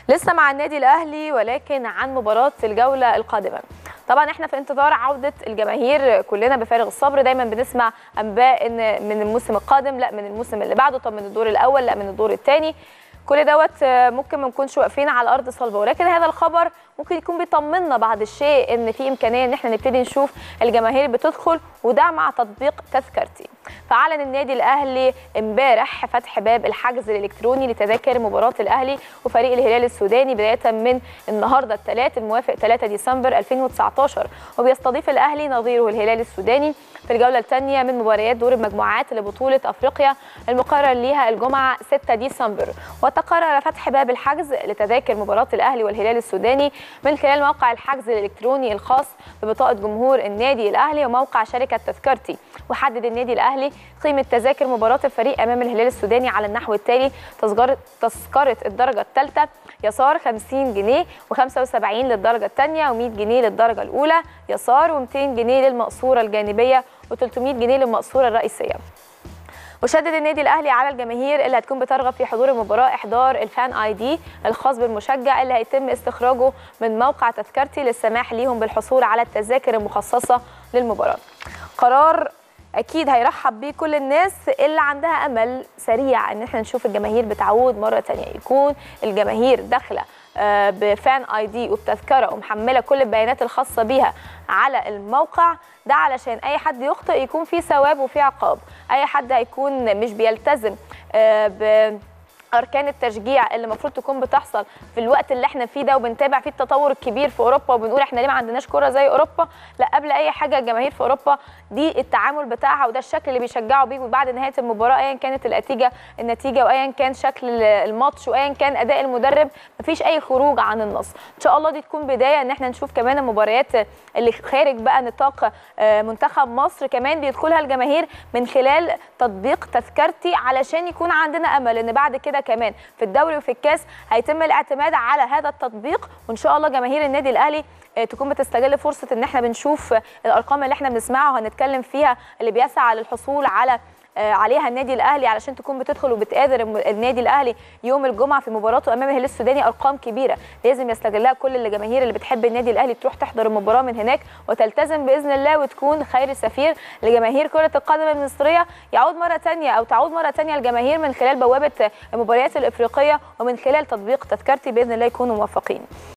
لسه مع النادي الاهلي ولكن عن مباراه الجوله القادمه طبعا احنا في انتظار عوده الجماهير كلنا بفارغ الصبر دايما بنسمع انباء ان من الموسم القادم لا من الموسم اللي بعده طب من الدور الاول لا من الدور الثاني كل دوت ممكن ما نكونش واقفين على ارض صلبه ولكن هذا الخبر ممكن يكون بيطمنا بعض الشيء ان في امكانيه ان احنا نبتدي نشوف الجماهير بتدخل وده مع تطبيق تذكرتي فاعلن النادي الاهلي امبارح فتح باب الحجز الالكتروني لتذاكر مباراه الاهلي وفريق الهلال السوداني بدايه من النهارده الثلاث الموافق 3 ديسمبر 2019 وبيستضيف الاهلي نظيره الهلال السوداني في الجوله الثانيه من مباريات دور المجموعات لبطوله افريقيا المقرر ليها الجمعه 6 ديسمبر وتقرر فتح باب الحجز لتذاكر مباراه الاهلي والهلال السوداني من خلال موقع الحجز الالكتروني الخاص ببطاقه جمهور النادي الاهلي وموقع شركه تذكرتي وحدد النادي الاهلي قيمه تذاكر مباراه الفريق امام الهلال السوداني على النحو التالي تذكره تذكره الدرجه الثالثه يسار 50 جنيه و75 للدرجه الثانيه و100 جنيه للدرجه الاولى يسار و200 جنيه للمقصوره الجانبيه و300 جنيه للمقصوره الرئيسيه وشدد النادي الاهلي على الجماهير اللي هتكون بترغب في حضور المباراه احضار الفان اي دي الخاص بالمشجع اللي هيتم استخراجه من موقع تذكرتي للسماح ليهم بالحصول على التذاكر المخصصه للمباراه قرار اكيد هيرحب بيه كل الناس اللي عندها امل سريع ان احنا نشوف الجماهير بتعود مره ثانيه يكون الجماهير داخله بفان اي دي وبتذكره ومحمله كل البيانات الخاصه بيها على الموقع ده علشان اي حد يخطئ يكون في ثواب وفي عقاب اي حد هيكون مش بيلتزم ب اركان التشجيع اللي المفروض تكون بتحصل في الوقت اللي احنا فيه ده وبنتابع فيه التطور الكبير في اوروبا وبنقول احنا ليه ما عندناش كوره زي اوروبا لا قبل اي حاجه الجماهير في اوروبا دي التعامل بتاعها وده الشكل اللي بيشجعوا بيه وبعد نهايه المباراه ايا كانت النتيجه النتيجه وايا كان شكل الماتش وايا كان اداء المدرب مفيش اي خروج عن النص ان شاء الله دي تكون بدايه ان احنا نشوف كمان المباريات اللي خارج بقى نطاق منتخب مصر كمان بيدخلها الجماهير من خلال تطبيق تذكرتي علشان يكون عندنا امل ان بعد كده كمان في الدوري وفي الكاس هيتم الاعتماد على هذا التطبيق وان شاء الله جماهير النادي الاهلي تكون بتستغل فرصه ان احنا بنشوف الارقام اللي احنا بنسمعها وهنتكلم فيها اللي بيسعى للحصول على عليها النادي الاهلي علشان تكون بتدخل وبتقادر النادي الاهلي يوم الجمعه في مباراته امام الهلال السوداني ارقام كبيره لازم يستغلها كل الجماهير اللي بتحب النادي الاهلي تروح تحضر المباراه من هناك وتلتزم باذن الله وتكون خير سفير لجماهير كره القدم المصريه يعود مره ثانيه او تعود مره ثانيه الجماهير من خلال بوابه المباريات الافريقيه ومن خلال تطبيق تذكرتي باذن الله يكونوا موفقين